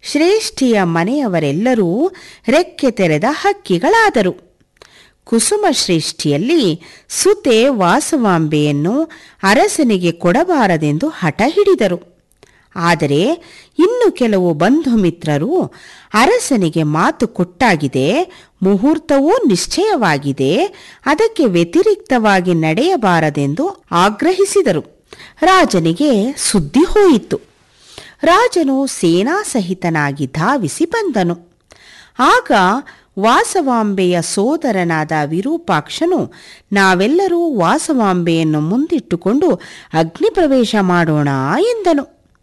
ಶ್ರೇಷ್ಠಿಯ ಮನೆಯವರೆಲ್ಲರೂ ರೆಕ್ಕೆ ತೆರೆದ ಹಕ್ಕಿಗಳಾದರು ಕುಸುಮ ಶ್ರೇಷ್ಠಿಯಲ್ಲಿ ಸುತೆ ವಾಸವಾಂಬೆಯನ್ನು ಅರಸನಿಗೆ ಕೊಡಬಾರದೆಂದು ಹಠ ಹಿಡಿದರು ಆದರೆ ಇನ್ನು ಕೆಲವು ಬಂಧು ಮಿತ್ರರು ಅರಸನಿಗೆ ಮಾತು ಕೊಟ್ಟಾಗಿದೆ ಮುಹೂರ್ತವೂ ನಿಶ್ಚಯವಾಗಿದೆ ಅದಕ್ಕೆ ವ್ಯತಿರಿಕ್ತವಾಗಿ ನಡೆಯಬಾರದೆಂದು ಆಗ್ರಹಿಸಿದರು ರಾಜನಿಗೆ ಸುದ್ದಿ ಹೋಯಿತು ರಾಜನು ಸೇನಾಸಹಿತನಾಗಿ ಧಾವಿಸಿ ಬಂದನು ಆಗ ವಾಸವಾಂಬೆಯ ಸೋದರನಾದ ವಿರೂಪಾಕ್ಷನು ನಾವೆಲ್ಲರೂ ವಾಸವಾಂಬೆಯನ್ನು ಮುಂದಿಟ್ಟುಕೊಂಡು ಅಗ್ನಿ ಪ್ರವೇಶ ಮಾಡೋಣ ಎಂದನು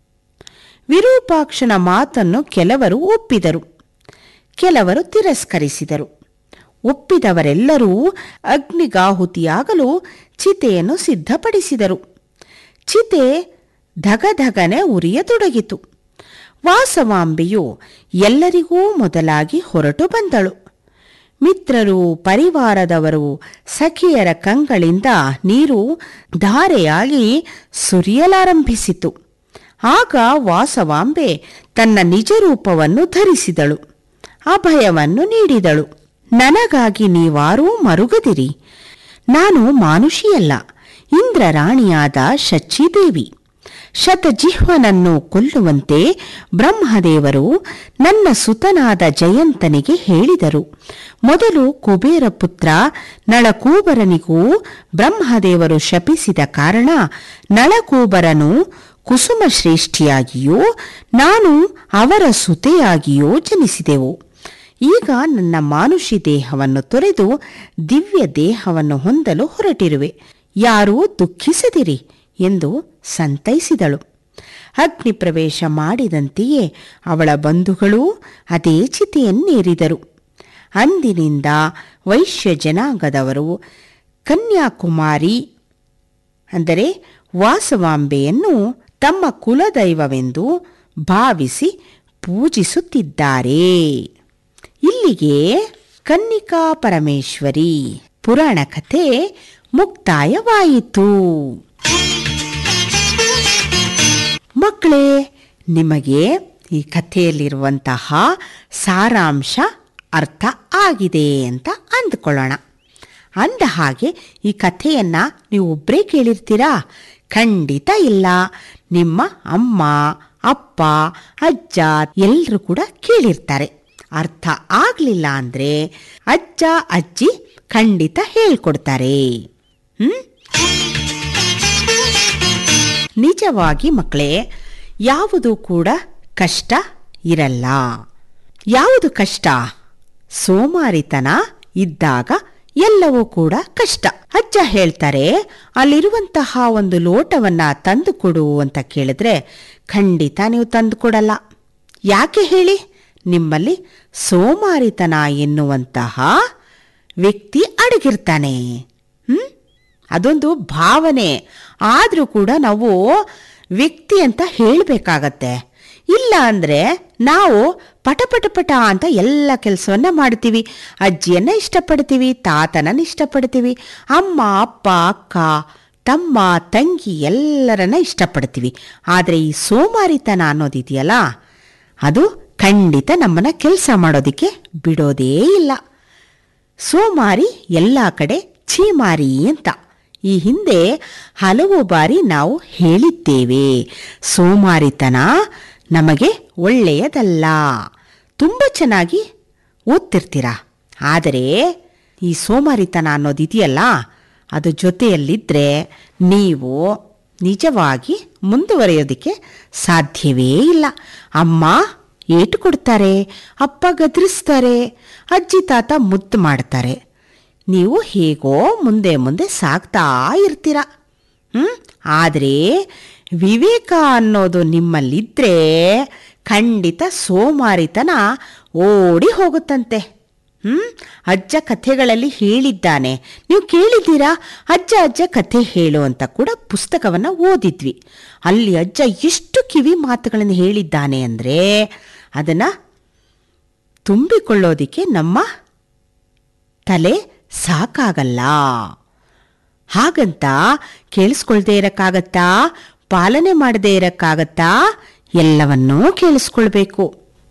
ವಿರೂಪಾಕ್ಷನ ಮಾತನ್ನು ಕೆಲವರು ಒಪ್ಪಿದರು ಕೆಲವರು ತಿರಸ್ಕರಿಸಿದರು ಒಪ್ಪಿದವರೆಲ್ಲರೂ ಅಗ್ನಿಗಾಹುತಿಯಾಗಲು ಚಿತೆಯನ್ನು ಸಿದ್ಧಪಡಿಸಿದರು ಚಿತೆ ಧಗಧಗನೆ ಉರಿಯತೊಡಗಿತು ವಾಸವಾಂಬೆಯು ಎಲ್ಲರಿಗೂ ಮೊದಲಾಗಿ ಹೊರಟು ಬಂದಳು ಮಿತ್ರರು ಪರಿವಾರದವರು ಸಖಿಯರ ಕಂಗಳಿಂದ ನೀರು ಧಾರೆಯಾಗಿ ಸುರಿಯಲಾರಂಭಿಸಿತು ಆಗ ವಾಸವಾಂಬೆ ತನ್ನ ನಿಜ ರೂಪವನ್ನು ಧರಿಸಿದಳು ಅಭಯವನ್ನು ನೀಡಿದಳು ನನಗಾಗಿ ನೀವಾರೂ ಮರುಗದಿರಿ ನಾನು ಮಾನುಷಿಯಲ್ಲ ಇಂದ್ರ ರಾಣಿಯಾದ ಶಚಿದೇವಿ ಶತಜಿಹ್ವನನ್ನು ಕೊಲ್ಲುವಂತೆ ಬ್ರಹ್ಮದೇವರು ನನ್ನ ಸುತನಾದ ಜಯಂತನಿಗೆ ಹೇಳಿದರು ಮೊದಲು ಕುಬೇರ ಪುತ್ರ ನಳಕೂಬರನಿಗೂ ಬ್ರಹ್ಮದೇವರು ಶಪಿಸಿದ ಕಾರಣ ನಳಕೂಬರನು ಕುಸುಮ ಶ್ರೇಷ್ಠಿಯಾಗಿಯೋ ನಾನು ಅವರ ಸುತೆಯಾಗಿಯೋ ಜನಿಸಿದೆವು ಈಗ ನನ್ನ ಮಾನುಷಿ ದೇಹವನ್ನು ತೊರೆದು ದಿವ್ಯ ದೇಹವನ್ನು ಹೊಂದಲು ಹೊರಟಿರುವೆ ಯಾರೂ ದುಃಖಿಸದಿರಿ ಎಂದು ಸಂತೈಸಿದಳು ಅಗ್ನಿ ಪ್ರವೇಶ ಮಾಡಿದಂತೆಯೇ ಅವಳ ಬಂಧುಗಳೂ ಅದೇ ಚಿತೆಯನ್ನೇರಿದರು ಅಂದಿನಿಂದ ವೈಶ್ಯ ಜನಾಂಗದವರು ಕನ್ಯಾಕುಮಾರಿ ಅಂದರೆ ವಾಸವಾಂಬೆಯನ್ನು ತಮ್ಮ ಕುಲದೈವವೆಂದು ಭಾವಿಸಿ ಪೂಜಿಸುತ್ತಿದ್ದಾರೆ ಇಲ್ಲಿಗೆ ಕನ್ನಿಕಾ ಪರಮೇಶ್ವರಿ ಪುರಾಣ ಕಥೆ ಮುಕ್ತಾಯವಾಯಿತು ಮಕ್ಕಳೇ ನಿಮಗೆ ಈ ಕಥೆಯಲ್ಲಿರುವಂತಹ ಸಾರಾಂಶ ಅರ್ಥ ಆಗಿದೆ ಅಂತ ಅಂದ್ಕೊಳ್ಳೋಣ ಅಂದ ಹಾಗೆ ಈ ಕಥೆಯನ್ನ ನೀವು ಒಬ್ಬರೇ ಕೇಳಿರ್ತೀರಾ ಖಂಡಿತ ಇಲ್ಲ ನಿಮ್ಮ ಅಮ್ಮ ಅಪ್ಪ ಅಜ್ಜ ಎಲ್ಲರೂ ಕೂಡ ಕೇಳಿರ್ತಾರೆ ಅರ್ಥ ಆಗಲಿಲ್ಲ ಅಂದರೆ ಅಜ್ಜ ಅಜ್ಜಿ ಖಂಡಿತ ಹೇಳ್ಕೊಡ್ತಾರೆ ಹ್ಮ್ ನಿಜವಾಗಿ ಮಕ್ಕಳೇ ಯಾವುದು ಕೂಡ ಕಷ್ಟ ಇರಲ್ಲ ಯಾವುದು ಕಷ್ಟ ಸೋಮಾರಿತನ ಇದ್ದಾಗ ಎಲ್ಲವೂ ಕೂಡ ಕಷ್ಟ ಅಜ್ಜ ಹೇಳ್ತಾರೆ ಅಲ್ಲಿರುವಂತಹ ಒಂದು ಲೋಟವನ್ನ ತಂದು ಕೊಡು ಅಂತ ಕೇಳಿದ್ರೆ ಖಂಡಿತ ನೀವು ತಂದು ಕೊಡಲ್ಲ ಯಾಕೆ ಹೇಳಿ ನಿಮ್ಮಲ್ಲಿ ಸೋಮಾರಿತನ ಎನ್ನುವಂತಹ ವ್ಯಕ್ತಿ ಅಡಗಿರ್ತಾನೆ ಹ್ಮ್ ಅದೊಂದು ಭಾವನೆ ಆದರೂ ಕೂಡ ನಾವು ವ್ಯಕ್ತಿ ಅಂತ ಹೇಳಬೇಕಾಗತ್ತೆ ಇಲ್ಲ ಅಂದರೆ ನಾವು ಪಟ ಪಟ ಪಟ ಅಂತ ಎಲ್ಲ ಕೆಲಸವನ್ನ ಮಾಡ್ತೀವಿ ಅಜ್ಜಿಯನ್ನ ಇಷ್ಟಪಡ್ತೀವಿ ತಾತನನ್ನ ಇಷ್ಟಪಡ್ತೀವಿ ಅಮ್ಮ ಅಪ್ಪ ಅಕ್ಕ ತಮ್ಮ ತಂಗಿ ಎಲ್ಲರನ್ನ ಇಷ್ಟಪಡ್ತೀವಿ ಆದರೆ ಈ ಸೋಮಾರಿತನ ಅನ್ನೋದಿದೆಯಲ್ಲ ಅದು ಖಂಡಿತ ನಮ್ಮನ್ನ ಕೆಲಸ ಮಾಡೋದಕ್ಕೆ ಬಿಡೋದೇ ಇಲ್ಲ ಸೋಮಾರಿ ಎಲ್ಲ ಕಡೆ ಛೀಮಾರಿ ಅಂತ ಈ ಹಿಂದೆ ಹಲವು ಬಾರಿ ನಾವು ಹೇಳಿದ್ದೇವೆ ಸೋಮಾರಿತನ ನಮಗೆ ಒಳ್ಳೆಯದಲ್ಲ ತುಂಬ ಚೆನ್ನಾಗಿ ಓದ್ತಿರ್ತೀರ ಆದರೆ ಈ ಸೋಮಾರಿತನ ಅನ್ನೋದಿದೆಯಲ್ಲ ಅದು ಜೊತೆಯಲ್ಲಿದ್ದರೆ ನೀವು ನಿಜವಾಗಿ ಮುಂದುವರಿಯೋದಕ್ಕೆ ಸಾಧ್ಯವೇ ಇಲ್ಲ ಅಮ್ಮ ಏಟು ಕೊಡ್ತಾರೆ ಅಪ್ಪ ಗದರಿಸ್ತಾರೆ ಅಜ್ಜಿ ತಾತ ಮುದ್ದು ಮಾಡ್ತಾರೆ ನೀವು ಹೇಗೋ ಮುಂದೆ ಮುಂದೆ ಸಾಗ್ತಾ ಇರ್ತೀರ ಹ್ಮ್ ಆದರೆ ವಿವೇಕ ಅನ್ನೋದು ನಿಮ್ಮಲ್ಲಿದ್ದರೆ ಖಂಡಿತ ಸೋಮಾರಿತನ ಓಡಿ ಹೋಗುತ್ತಂತೆ ಹ್ಮ್ ಅಜ್ಜ ಕಥೆಗಳಲ್ಲಿ ಹೇಳಿದ್ದಾನೆ ನೀವು ಕೇಳಿದ್ದೀರಾ ಅಜ್ಜ ಅಜ್ಜ ಕಥೆ ಹೇಳು ಅಂತ ಕೂಡ ಪುಸ್ತಕವನ್ನು ಓದಿದ್ವಿ ಅಲ್ಲಿ ಅಜ್ಜ ಎಷ್ಟು ಕಿವಿ ಮಾತುಗಳನ್ನು ಹೇಳಿದ್ದಾನೆ ಅಂದರೆ ಅದನ್ನು ತುಂಬಿಕೊಳ್ಳೋದಿಕ್ಕೆ ನಮ್ಮ ತಲೆ ಸಾಕಾಗಲ್ಲ ಹಾಗಂತ ಕೇಳಿಸ್ಕೊಳ್ದೇ ಇರಕ್ಕಾಗತ್ತಾ ಪಾಲನೆ ಮಾಡದೇ ಇರಕ್ಕಾಗತ್ತಾ ಎಲ್ಲವನ್ನೂ ಕೇಳಿಸ್ಕೊಳ್ಬೇಕು